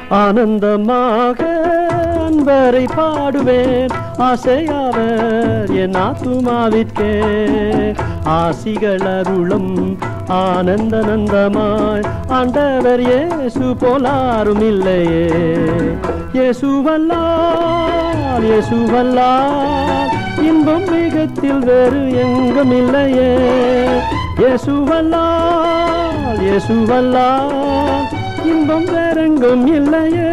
ஆனந்தமாக அன்பரை பாடுவேன் ஆசையாவர் என் ஆத்துமாவிற்கே ஆசிகள் அருளும் ஆனந்த நந்தமாய் ஆண்டவர் இயேசு போலாரும் இல்லையே இயேசுவல்லால் இயேசுவல்லால் இன்பம் மிகத்தில் வேறு எங்கும் இல்லையே இயேசுவல்லால் இயேசுவல்லால் இன்பம் வேறெங்கும் இல்லையே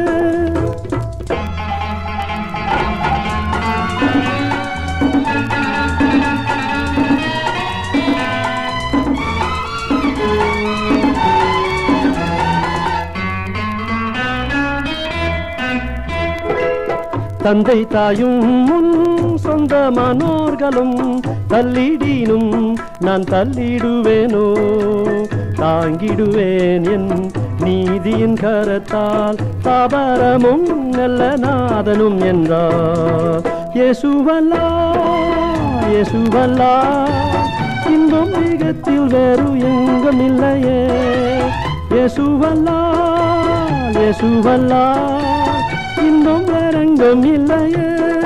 தந்தை தாயும் முன் சொந்தமானோர்களும் தள்ளிடினும் நான் தள்ளிடுவேனோ தாங்கிடுவேன் என் நீதியின் கரத்தால் தாபரமும் நல்ல நாதனும் என்றார் இயேசுவல்லா இயேசுவல்லா இன்பம் மிகத்தில் வேறு எங்கும் இல்லையே இயேசுவல்லா இயேசுவல்லா இன்பம் வேறெங்கும் இல்லையே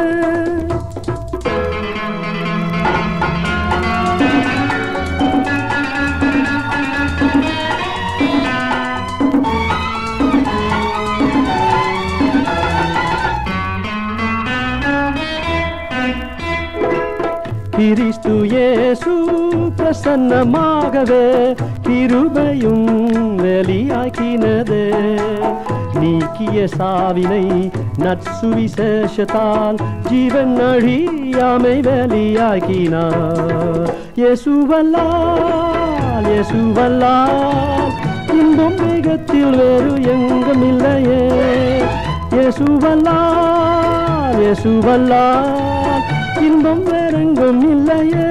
கிறிஸ்து இயேசு பிரசன்னமாகவே கிருபையும் வெளியாக்கினதே நீக்கிய சாவினை நற்சுவிசேஷத்தால் ஜீவன் அழியாமை வெளியாக்கினார் இயேசுவல்லால் இயேசுவல்லால் இன்பம் வேகத்தில் வேறு எங்கும் இல்லையே இயேசுவல்லால் இயேசுவல்லால் இன்பம் வேறெங்கும் இல்லையே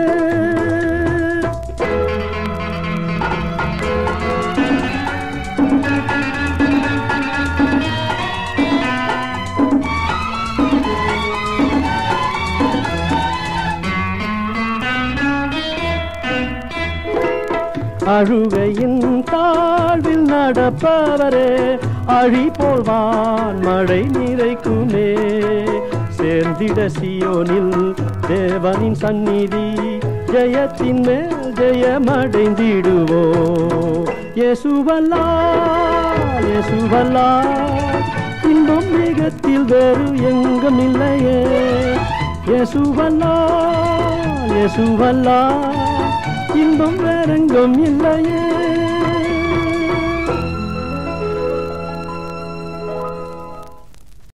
அழுகையின் தாழ்வில் நடப்பவரே அழி போல்வான் மழை நிறைக்குமே சேர்ந்திட சியோனில் தேவனின் சந்நிதி ஜெயத்தின் மேல் ஜெயமடைந்திடுவோ இயேசுவல்லா இயேசுவல்லா இன்பம் மிகத்தில் வேறு எங்கும் இல்லையே இயேசுவல்லா இயேசுவல்லா இன்பம் வேறெங்கும் இல்லையே